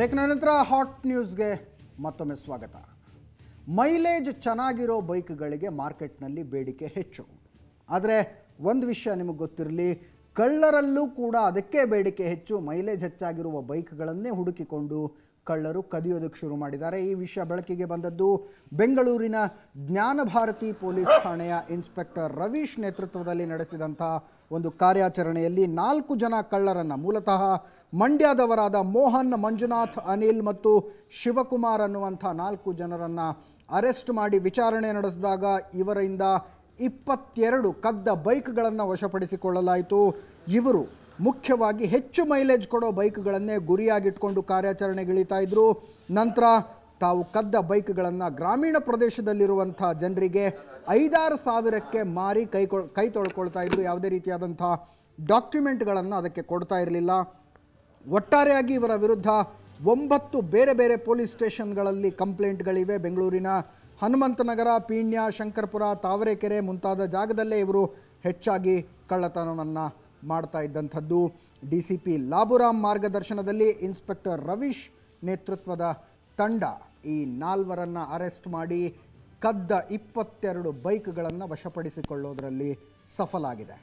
ಬ್ರೇಕ್ನ ನಂತರ ಹಾಟ್ ನ್ಯೂಸ್ಗೆ ಮತ್ತೊಮ್ಮೆ ಸ್ವಾಗತ ಮೈಲೇಜ್ ಚೆನ್ನಾಗಿರೋ ಬೈಕ್ಗಳಿಗೆ ಮಾರ್ಕೆಟ್ನಲ್ಲಿ ಬೇಡಿಕೆ ಹೆಚ್ಚು ಆದರೆ ಒಂದು ವಿಷಯ ನಿಮಗೆ ಗೊತ್ತಿರಲಿ ಕಳ್ಳರಲ್ಲೂ ಕೂಡ ಅದಕ್ಕೆ ಬೇಡಿಕೆ ಹೆಚ್ಚು ಮೈಲೇಜ್ ಹೆಚ್ಚಾಗಿರುವ ಬೈಕ್ಗಳನ್ನೇ ಹುಡುಕಿಕೊಂಡು ಕಳ್ಳರು ಕದಿಯೋದಕ್ಕೆ ಶುರು ಮಾಡಿದ್ದಾರೆ ಈ ವಿಷಯ ಬೆಳಕಿಗೆ ಬಂದದ್ದು ಬೆಂಗಳೂರಿನ ಜ್ಞಾನಭಾರತಿ ಪೊಲೀಸ್ ಠಾಣೆಯ ಇನ್ಸ್ಪೆಕ್ಟರ್ ರವೀಶ್ ನೇತೃತ್ವದಲ್ಲಿ ನಡೆಸಿದಂಥ ಒಂದು ಕಾರ್ಯಾಚರಣೆಯಲ್ಲಿ ನಾಲ್ಕು ಜನ ಕಳ್ಳರನ್ನು ಮೂಲತಃ ಮಂಡ್ಯದವರಾದ ಮೋಹನ್ ಮಂಜುನಾಥ್ ಅನಿಲ್ ಮತ್ತು ಶಿವಕುಮಾರ್ ಅನ್ನುವಂಥ ನಾಲ್ಕು ಜನರನ್ನು ಅರೆಸ್ಟ್ ಮಾಡಿ ವಿಚಾರಣೆ ನಡೆಸಿದಾಗ ಇವರಿಂದ ಇಪ್ಪತ್ತೆರಡು ಕದ್ದ ಬೈಕ್ಗಳನ್ನು ವಶಪಡಿಸಿಕೊಳ್ಳಲಾಯಿತು ಇವರು ಮುಖ್ಯವಾಗಿ ಹೆಚ್ಚು ಮೈಲೇಜ್ ಕೊಡೋ ಬೈಕ್ಗಳನ್ನೇ ಗುರಿಯಾಗಿಟ್ಕೊಂಡು ಕಾರ್ಯಾಚರಣೆಗಿಳಿತಾ ಇದ್ರು ನಂತರ ತಾವು ಕದ್ದ ಬೈಕ್ಗಳನ್ನು ಗ್ರಾಮೀಣ ಪ್ರದೇಶದಲ್ಲಿರುವಂಥ ಜನರಿಗೆ ಐದಾರು ಸಾವಿರಕ್ಕೆ ಮಾರಿ ಕೈ ಕೊಳ್ ಕೈ ತೊಳ್ಕೊಳ್ತಾ ಇದ್ರು ಯಾವುದೇ ರೀತಿಯಾದಂಥ ಡಾಕ್ಯುಮೆಂಟ್ಗಳನ್ನು ಅದಕ್ಕೆ ಕೊಡ್ತಾ ಇರಲಿಲ್ಲ ಒಟ್ಟಾರೆಯಾಗಿ ಇವರ ವಿರುದ್ಧ ಒಂಬತ್ತು ಬೇರೆ ಬೇರೆ ಪೊಲೀಸ್ ಸ್ಟೇಷನ್ಗಳಲ್ಲಿ ಕಂಪ್ಲೇಂಟ್ಗಳಿವೆ ಬೆಂಗಳೂರಿನ ಹನುಮಂತನಗರ ಪೀಣ್ಯ ಶಂಕರಪುರ ತಾವರೆಕೆರೆ ಮುಂತಾದ ಜಾಗದಲ್ಲೇ ಇವರು ಹೆಚ್ಚಾಗಿ ಕಳ್ಳತನವನ್ನು ಮಾಡ್ತಾ ಇದ್ದಂಥದ್ದು ಡಿ ಸಿ ಪಿ ಲಾಬುರಾಮ್ ಮಾರ್ಗದರ್ಶನದಲ್ಲಿ ಇನ್ಸ್ಪೆಕ್ಟರ್ ರವೀಶ್ ನೇತೃತ್ವದ ತಂಡ ಈ ನಾಲ್ವರನ್ನು ಅರೆಸ್ಟ್ ಮಾಡಿ ಕದ್ದ ಇಪ್ಪತ್ತೆರಡು ಬೈಕ್ಗಳನ್ನು ವಶಪಡಿಸಿಕೊಳ್ಳೋದರಲ್ಲಿ ಸಫಲಾಗಿದೆ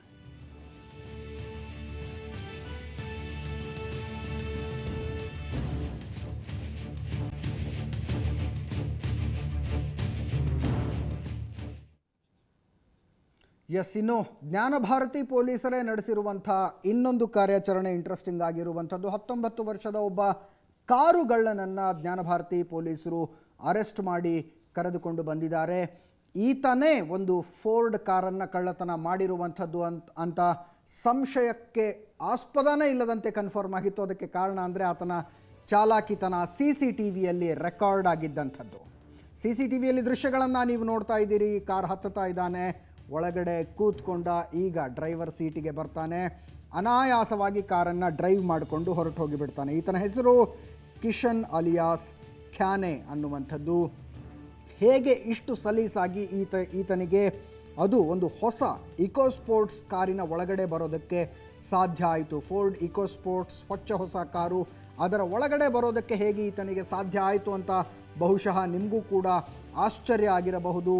ಎಸ್ ಇನ್ನು ಜ್ಞಾನಭಾರತಿ ಪೊಲೀಸರೇ ನಡೆಸಿರುವಂಥ ಇನ್ನೊಂದು ಕಾರ್ಯಾಚರಣೆ ಇಂಟ್ರೆಸ್ಟಿಂಗ್ ಆಗಿರುವಂಥದ್ದು ಹತ್ತೊಂಬತ್ತು ವರ್ಷದ ಒಬ್ಬ ಕಾರುಗಳ್ಳನನ್ನು ಜ್ಞಾನಭಾರತಿ ಪೊಲೀಸರು ಅರೆಸ್ಟ್ ಮಾಡಿ ಕರೆದುಕೊಂಡು ಬಂದಿದ್ದಾರೆ ಈತನೇ ಒಂದು ಫೋರ್ಡ್ ಕಾರನ್ನು ಕಳ್ಳತನ ಮಾಡಿರುವಂಥದ್ದು ಅಂತ ಅಂತ ಸಂಶಯಕ್ಕೆ ಆಸ್ಪದನೇ ಇಲ್ಲದಂತೆ ಕನ್ಫರ್ಮ್ ಆಗಿತ್ತು ಅದಕ್ಕೆ ಕಾರಣ ಅಂದರೆ ಆತನ ಚಾಲಾಕಿತನ ಸಿ ಸಿ ಟಿ ವಿಯಲ್ಲಿ ರೆಕಾರ್ಡ್ ಆಗಿದ್ದಂಥದ್ದು ಸಿ ಸಿ ಟಿ ವಿಯಲ್ಲಿ ದೃಶ್ಯಗಳನ್ನು ನೀವು ನೋಡ್ತಾ ಇದ್ದೀರಿ ಕಾರ್ ಹತ್ತುತ್ತಾ ಇದ್ದಾನೆ ಒಳಗಡೆ ಕೂತ್ಕೊಂಡ ಈಗ ಡ್ರೈವರ್ ಸೀಟಿಗೆ ಬರ್ತಾನೆ ಅನಾಯಾಸವಾಗಿ ಕಾರನ್ನು ಡ್ರೈವ್ ಮಾಡಿಕೊಂಡು ಹೊರಟು ಹೋಗಿಬಿಡ್ತಾನೆ ಈತನ ಹೆಸರು ಕಿಶನ್ ಅಲಿಯಾಸ್ ಖ್ಯಾನೆ ಅನ್ನುವಂಥದ್ದು ಹೇಗೆ ಇಷ್ಟು ಸಲೀಸಾಗಿ ಈತ ಈತನಿಗೆ ಅದು ಒಂದು ಹೊಸ ಇಕೋಸ್ಪೋರ್ಟ್ಸ್ ಕಾರಿನ ಒಳಗಡೆ ಬರೋದಕ್ಕೆ ಸಾಧ್ಯ ಆಯಿತು ಫೋರ್ಡ್ ಇಕೋಸ್ಪೋರ್ಟ್ಸ್ ಹೊಚ್ಚ ಹೊಸ ಕಾರು ಅದರ ಒಳಗಡೆ ಬರೋದಕ್ಕೆ ಹೇಗೆ ಈತನಿಗೆ ಸಾಧ್ಯ ಆಯಿತು ಅಂತ ಬಹುಶಃ ನಿಮಗೂ ಕೂಡ ಆಶ್ಚರ್ಯ ಆಗಿರಬಹುದು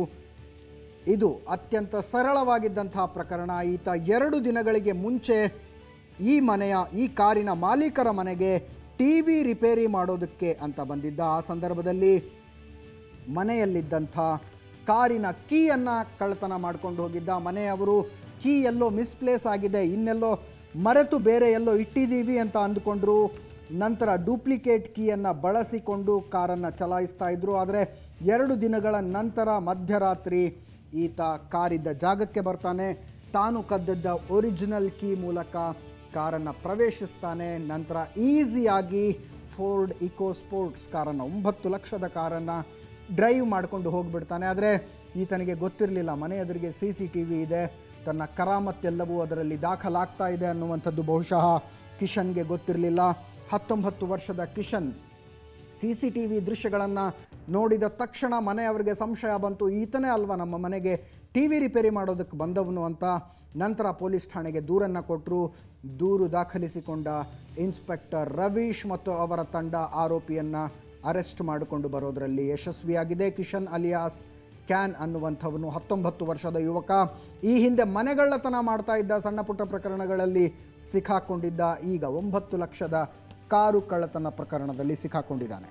ಇದು ಅತ್ಯಂತ ಸರಳವಾಗಿದ್ದಂತಹ ಪ್ರಕರಣ ಈತ ಎರಡು ದಿನಗಳಿಗೆ ಮುಂಚೆ ಈ ಮನೆಯ ಈ ಕಾರಿನ ಮಾಲೀಕರ ಮನೆಗೆ ಟಿ ವಿ ರಿಪೇರಿ ಮಾಡೋದಕ್ಕೆ ಅಂತ ಬಂದಿದ್ದ ಆ ಸಂದರ್ಭದಲ್ಲಿ ಮನೆಯಲ್ಲಿದ್ದಂಥ ಕಾರಿನ ಕೀಯನ್ನು ಕಳ್ಳತನ ಮಾಡ್ಕೊಂಡು ಹೋಗಿದ್ದ ಮನೆಯವರು ಕೀ ಎಲ್ಲೋ ಮಿಸ್ಪ್ಲೇಸ್ ಆಗಿದೆ ಇನ್ನೆಲ್ಲೋ ಮರೆತು ಬೇರೆ ಎಲ್ಲೋ ಇಟ್ಟಿದ್ದೀವಿ ಅಂತ ಅಂದುಕೊಂಡ್ರು ನಂತರ ಡೂಪ್ಲಿಕೇಟ್ ಕೀಯನ್ನು ಬಳಸಿಕೊಂಡು ಕಾರನ್ನು ಚಲಾಯಿಸ್ತಾ ಇದ್ರು ಆದರೆ ಎರಡು ದಿನಗಳ ನಂತರ ಮಧ್ಯರಾತ್ರಿ ಈತ ಕಾರಿದ್ದ ಜಾಗಕ್ಕೆ ಬರ್ತಾನೆ ತಾನು ಕದ್ದದ್ದ ಒರಿಜಿನಲ್ ಕೀ ಮೂಲಕ ಕಾರನ್ನು ಪ್ರವೇಶಿಸ್ತಾನೆ ನಂತರ ಈಸಿಯಾಗಿ ಫೋರ್ಡ್ ಇಕೋ ಸ್ಪೋರ್ಟ್ಸ್ ಕಾರನ್ನು ಒಂಬತ್ತು ಲಕ್ಷದ ಕಾರನ್ನು ಡ್ರೈವ್ ಮಾಡಿಕೊಂಡು ಹೋಗಿಬಿಡ್ತಾನೆ ಆದರೆ ಈತನಿಗೆ ಗೊತ್ತಿರಲಿಲ್ಲ ಮನೆ ಎದುರಿಗೆ ಸಿ ಸಿ ಟಿ ವಿ ಇದೆ ತನ್ನ ಕರಾಮತ್ತೆಲ್ಲವೂ ಅದರಲ್ಲಿ ದಾಖಲಾಗ್ತಾ ಇದೆ ಅನ್ನುವಂಥದ್ದು ಬಹುಶಃ ಕಿಶನ್ಗೆ ಗೊತ್ತಿರಲಿಲ್ಲ ಹತ್ತೊಂಬತ್ತು ವರ್ಷದ Kishan C C T V ದೃಶ್ಯಗಳನ್ನು ನೋಡಿದ ತಕ್ಷಣ ಮನೆಯವರಿಗೆ ಸಂಶಯ ಬಂತು ಈತನೇ ಅಲ್ವಾ ನಮ್ಮ ಮನೆಗೆ ಟಿ ವಿ ರಿಪೇರಿ ಮಾಡೋದಕ್ಕೆ ಬಂದವನು ಅಂತ ನಂತರ ಪೊಲೀಸ್ ಠಾಣೆಗೆ ದೂರನ್ನು ಕೊಟ್ಟರು ದೂರು ದಾಖಲಿಸಿಕೊಂಡ ಇನ್ಸ್ಪೆಕ್ಟರ್ ರವೀಶ್ ಮತ್ತು ಅವರ ತಂಡ ಆರೋಪಿಯನ್ನು ಅರೆಸ್ಟ್ ಮಾಡಿಕೊಂಡು ಬರೋದರಲ್ಲಿ ಯಶಸ್ವಿಯಾಗಿದೆ ಕಿಶನ್ ಅಲಿಯಾಸ್ ಕ್ಯಾನ್ ಅನ್ನುವಂಥವನು ಹತ್ತೊಂಬತ್ತು ವರ್ಷದ ಯುವಕ ಈ ಹಿಂದೆ ಮನೆಗಳ್ಳತನ ಮಾಡ್ತಾ ಇದ್ದ ಸಣ್ಣ ಪುಟ್ಟ ಪ್ರಕರಣಗಳಲ್ಲಿ ಸಿಕ್ಕಾಕೊಂಡಿದ್ದ ಈಗ ಒಂಬತ್ತು ಲಕ್ಷದ ಕಾರು ಕಳ್ಳತನ ಪ್ರಕರಣದಲ್ಲಿ ಸಿಕ್ಕಾಕೊಂಡಿದ್ದಾನೆ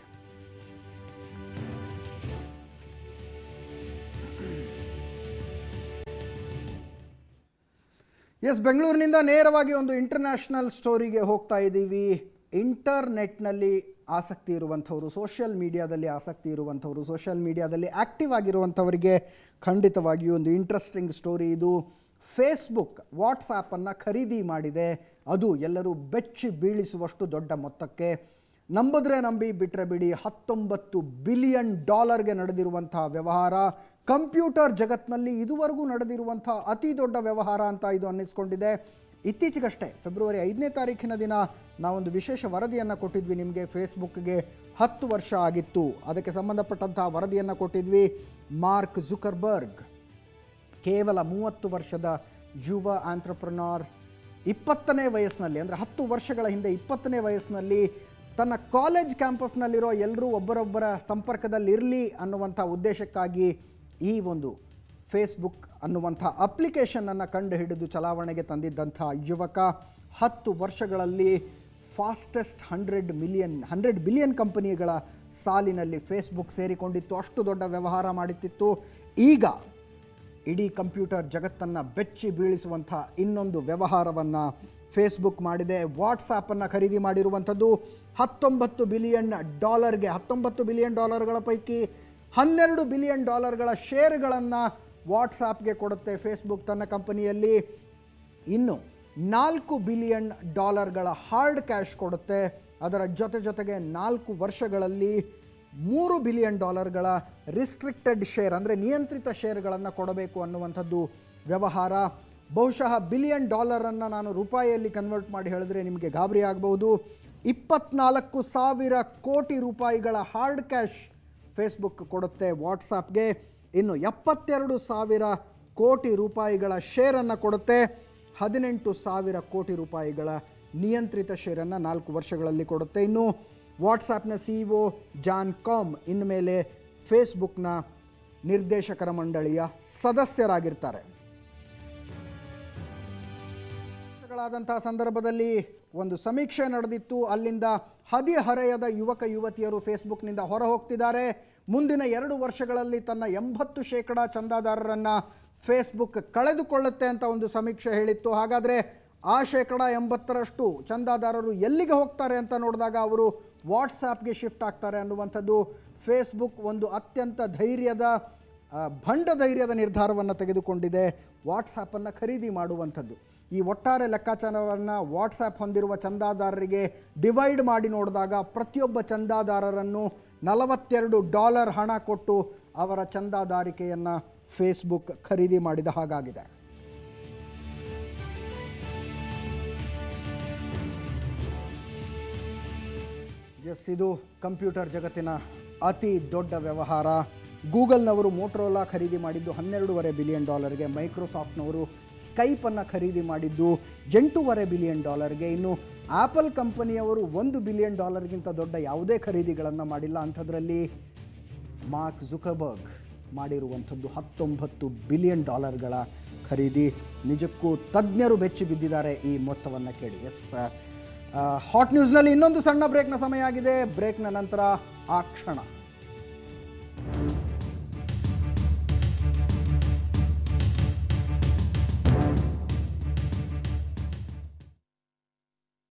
ಎಸ್ ಬೆಂಗಳೂರಿನಿಂದ ನೇರವಾಗಿ ಒಂದು ಇಂಟರ್ನ್ಯಾಷನಲ್ ಸ್ಟೋರಿಗೆ ಹೋಗ್ತಾ ಇದ್ದೀವಿ ಇಂಟರ್ನೆಟ್ನಲ್ಲಿ ಆಸಕ್ತಿ ಇರುವಂಥವರು ಸೋಷಿಯಲ್ ಮೀಡಿಯಾದಲ್ಲಿ ಆಸಕ್ತಿ ಇರುವಂಥವರು ಸೋಷಿಯಲ್ ಮೀಡಿಯಾದಲ್ಲಿ ಆ್ಯಕ್ಟಿವ್ ಆಗಿರುವಂಥವರಿಗೆ ಖಂಡಿತವಾಗಿಯೂ ಒಂದು ಇಂಟ್ರೆಸ್ಟಿಂಗ್ ಸ್ಟೋರಿ ಇದು ಫೇಸ್ಬುಕ್ ವಾಟ್ಸಾಪನ್ನು ಖರೀದಿ ಮಾಡಿದೆ ಅದು ಎಲ್ಲರೂ ಬೆಚ್ಚಿ ಬೀಳಿಸುವಷ್ಟು ದೊಡ್ಡ ಮೊತ್ತಕ್ಕೆ ನಂಬಿದ್ರೆ ನಂಬಿ ಬಿಟ್ಟರೆ ಬಿಡಿ ಹತ್ತೊಂಬತ್ತು ಬಿಲಿಯನ್ ಡಾಲರ್ಗೆ ನಡೆದಿರುವಂಥ ವ್ಯವಹಾರ ಕಂಪ್ಯೂಟರ್ ಜಗತ್ನಲ್ಲಿ ಇದುವರೆಗೂ ನಡೆದಿರುವಂಥ ಅತಿ ದೊಡ್ಡ ವ್ಯವಹಾರ ಅಂತ ಇದು ಅನ್ನಿಸ್ಕೊಂಡಿದೆ ಇತ್ತೀಚೆಗಷ್ಟೇ ಫೆಬ್ರವರಿ ಐದನೇ ತಾರೀಕಿನ ದಿನ ನಾವೊಂದು ವಿಶೇಷ ವರದಿಯನ್ನು ಕೊಟ್ಟಿದ್ವಿ ನಿಮಗೆ ಫೇಸ್ಬುಕ್ಗೆ ಹತ್ತು ವರ್ಷ ಆಗಿತ್ತು ಅದಕ್ಕೆ ಸಂಬಂಧಪಟ್ಟಂತಹ ವರದಿಯನ್ನು ಕೊಟ್ಟಿದ್ವಿ ಮಾರ್ಕ್ ಜುಕರ್ಬರ್ಗ್ ಕೇವಲ ಮೂವತ್ತು ವರ್ಷದ ಯುವ ಆಂಟ್ರಪ್ರನಾರ್ ಇಪ್ಪತ್ತನೇ ವಯಸ್ಸಿನಲ್ಲಿ ಅಂದರೆ ಹತ್ತು ವರ್ಷಗಳ ಹಿಂದೆ ಇಪ್ಪತ್ತನೇ ವಯಸ್ಸಿನಲ್ಲಿ ತನ್ನ ಕಾಲೇಜ್ ಕ್ಯಾಂಪಸ್ನಲ್ಲಿರೋ ಎಲ್ಲರೂ ಒಬ್ಬರೊಬ್ಬರ ಸಂಪರ್ಕದಲ್ಲಿ ಇರಲಿ ಅನ್ನುವಂಥ ಉದ್ದೇಶಕ್ಕಾಗಿ ಈ ಒಂದು ಫೇಸ್ಬುಕ್ ಅನ್ನುವಂಥ ಅಪ್ಲಿಕೇಶನನ್ನು ಕಂಡು ಹಿಡಿದು ಚಲಾವಣೆಗೆ ತಂದಿದ್ದಂಥ ಯುವಕ ಹತ್ತು ವರ್ಷಗಳಲ್ಲಿ fastest hundred million hundred billion ಕಂಪನಿಗಳ ಸಾಲಿನಲ್ಲಿ ಫೇಸ್ಬುಕ್ ಸೇರಿಕೊಂಡಿತ್ತು ಅಷ್ಟು ದೊಡ್ಡ ವ್ಯವಹಾರ ಮಾಡುತ್ತಿತ್ತು ಈಗ ಇಡೀ ಕಂಪ್ಯೂಟರ್ ಜಗತ್ತನ್ನು ಬೆಚ್ಚಿ ಬೀಳಿಸುವಂಥ ಇನ್ನೊಂದು ವ್ಯವಹಾರವನ್ನು ಫೇಸ್ಬುಕ್ ಮಾಡಿದೆ ವಾಟ್ಸಾಪನ್ನು ಖರೀದಿ ಮಾಡಿರುವಂಥದ್ದು ಹತ್ತೊಂಬತ್ತು ಬಿಲಿಯನ್ ಡಾಲರ್ಗೆ ಹತ್ತೊಂಬತ್ತು ಬಿಲಿಯನ್ ಡಾಲರ್ಗಳ ಪೈಕಿ ಹನ್ನೆರಡು ಬಿಲಿಯನ್ ಡಾಲರ್ಗಳ ಶೇರ್ಗಳನ್ನು ವಾಟ್ಸಾಪ್ಗೆ ಕೊಡುತ್ತೆ ಫೇಸ್ಬುಕ್ ತನ್ನ ಕಂಪನಿಯಲ್ಲಿ ಇನ್ನು ನಾಲ್ಕು ಬಿಲಿಯನ್ ಡಾಲರ್ಗಳ ಹಾರ್ಡ್ ಕ್ಯಾಶ್ ಕೊಡುತ್ತೆ ಅದರ ಜೊತೆ ಜೊತೆಗೆ ನಾಲ್ಕು ವರ್ಷಗಳಲ್ಲಿ ಮೂರು ಬಿಲಿಯನ್ ಡಾಲರ್ಗಳ ರಿಸ್ಟ್ರಿಕ್ಟೆಡ್ ಶೇರ್ ಅಂದರೆ ನಿಯಂತ್ರಿತ ಶೇರ್ಗಳನ್ನು ಕೊಡಬೇಕು ಅನ್ನುವಂಥದ್ದು ವ್ಯವಹಾರ ಬಹುಶಃ ಬಿಲಿಯನ್ ಡಾಲರನ್ನು ನಾನು ರೂಪಾಯಿಯಲ್ಲಿ ಕನ್ವರ್ಟ್ ಮಾಡಿ ಹೇಳಿದ್ರೆ ನಿಮಗೆ ಗಾಬರಿ ಆಗಬಹುದು ಇಪ್ಪತ್ನಾಲ್ಕು ಸಾವಿರ ಕೋಟಿ ರೂಪಾಯಿಗಳ ಹಾರ್ಡ್ ಕ್ಯಾಶ್ ಫೇಸ್ಬುಕ್ ಕೊಡುತ್ತೆ ವಾಟ್ಸಾಪ್ಗೆ ಇನ್ನು ಎಪ್ಪತ್ತೆರಡು ಸಾವಿರ ಕೋಟಿ ರೂಪಾಯಿಗಳ ಶೇರನ್ನು ಕೊಡುತ್ತೆ ಹದಿನೆಂಟು ಸಾವಿರ ಕೋಟಿ ರೂಪಾಯಿಗಳ ನಿಯಂತ್ರಿತ ಶೇರನ್ನು ನಾಲ್ಕು ವರ್ಷಗಳಲ್ಲಿ ಕೊಡುತ್ತೆ ಇನ್ನು ವಾಟ್ಸಾಪ್ನ ಸಿ ಒ ಜಾನ್ ಕಾಮ್ ಇನ್ಮೇಲೆ ಫೇಸ್ಬುಕ್ನ ನಿರ್ದೇಶಕರ ಮಂಡಳಿಯ ಸದಸ್ಯರಾಗಿರ್ತಾರೆ ವರ್ಷಗಳಾದಂತಹ ಸಂದರ್ಭದಲ್ಲಿ ಒಂದು ಸಮೀಕ್ಷೆ ನಡೆದಿತ್ತು ಅಲ್ಲಿಂದ ಹದಿಹರೆಯದ ಯುವಕ ಯುವತಿಯರು ಫೇಸ್ಬುಕ್ನಿಂದ ಹೊರ ಹೋಗ್ತಿದ್ದಾರೆ ಮುಂದಿನ ಎರಡು ವರ್ಷಗಳಲ್ಲಿ ತನ್ನ ಎಂಬತ್ತು ಶೇಕಡ ಚಂದಾದಾರರನ್ನು ಫೇಸ್ಬುಕ್ ಕಳೆದುಕೊಳ್ಳುತ್ತೆ ಅಂತ ಒಂದು ಸಮೀಕ್ಷೆ ಹೇಳಿತ್ತು ಹಾಗಾದರೆ ಆ ಶೇಕಡ ಎಂಬತ್ತರಷ್ಟು ಚಂದಾದಾರರು ಎಲ್ಲಿಗೆ ಹೋಗ್ತಾರೆ ಅಂತ ನೋಡಿದಾಗ ಅವರು ವಾಟ್ಸಾಪ್ಗೆ ಶಿಫ್ಟ್ ಆಗ್ತಾರೆ ಅನ್ನುವಂಥದ್ದು ಫೇಸ್ಬುಕ್ ಒಂದು ಅತ್ಯಂತ ಧೈರ್ಯದ ಆ, ಭಂಡ ಧೈರ್ಯದ ನಿರ್ಧಾರವನ್ನು ತೆಗೆದುಕೊಂಡಿದೆ ವಾಟ್ಸಾಪನ್ನು ಖರೀದಿ ಮಾಡುವಂಥದ್ದು ಈ ಒಟ್ಟಾರೆ ಲೆಕ್ಕಾಚಾರವನ್ನು ವಾಟ್ಸಾಪ್ ಹೊಂದಿರುವ ಚಂದಾದಾರರಿಗೆ ಡಿವೈಡ್ ಮಾಡಿ ನೋಡಿದಾಗ ಪ್ರತಿಯೊಬ್ಬ ಚಂದಾದಾರರನ್ನು ನಲವತ್ತೆರಡು ಡಾಲರ್ ಹಣ ಕೊಟ್ಟು ಅವರ ಚಂದಾದಾರಿಕೆಯನ್ನು ಫೇಸ್ಬುಕ್ ಖರೀದಿ ಮಾಡಿದ ಹಾಗಾಗಿದೆ ಎಸ್ ಇದು ಕಂಪ್ಯೂಟರ್ ಜಗತ್ತಿನ ಅತಿ ದೊಡ್ಡ ವ್ಯವಹಾರ ಗೂಗಲ್ನವರು ಮೋಟ್ರೋಲಾ ಖರೀದಿ ಮಾಡಿದ್ದು ಹನ್ನೆರಡೂವರೆ ಬಿಲಿಯನ್ ಡಾಲರ್ಗೆ ಮೈಕ್ರೋಸಾಫ್ಟ್ನವರು ಸ್ಕೈಪನ್ನು ಖರೀದಿ ಮಾಡಿದ್ದು ಎಂಟೂವರೆ ಬಿಲಿಯನ್ ಡಾಲರ್ಗೆ ಇನ್ನು ಆಪಲ್ ಕಂಪನಿಯವರು ಒಂದು ಬಿಲಿಯನ್ ಡಾಲರ್ಗಿಂತ ದೊಡ್ಡ ಯಾವುದೇ ಖರೀದಿಗಳನ್ನು ಮಾಡಿಲ್ಲ ಅಂಥದ್ರಲ್ಲಿ ಮಾರ್ಕ್ ಜುಕರ್ಬರ್ಗ್ ಮಾಡಿರುವಂಥದ್ದು ಹತ್ತೊಂಬತ್ತು ಬಿಲಿಯನ್ ಡಾಲರ್ಗಳ ಖರೀದಿ ನಿಜಕ್ಕೂ ತಜ್ಞರು ಬೆಚ್ಚಿ ಬಿದ್ದಿದ್ದಾರೆ ಈ ಮೊತ್ತವನ್ನು ಕೇಳಿ ಎಸ್ ಹಾಟ್ ನ್ಯೂಸ್ನಲ್ಲಿ ಇನ್ನೊಂದು ಸಣ್ಣ ಬ್ರೇಕ್ನ ಸಮಯ ಆಗಿದೆ ಬ್ರೇಕ್ನ ನಂತರ ಆ ಕ್ಷಣ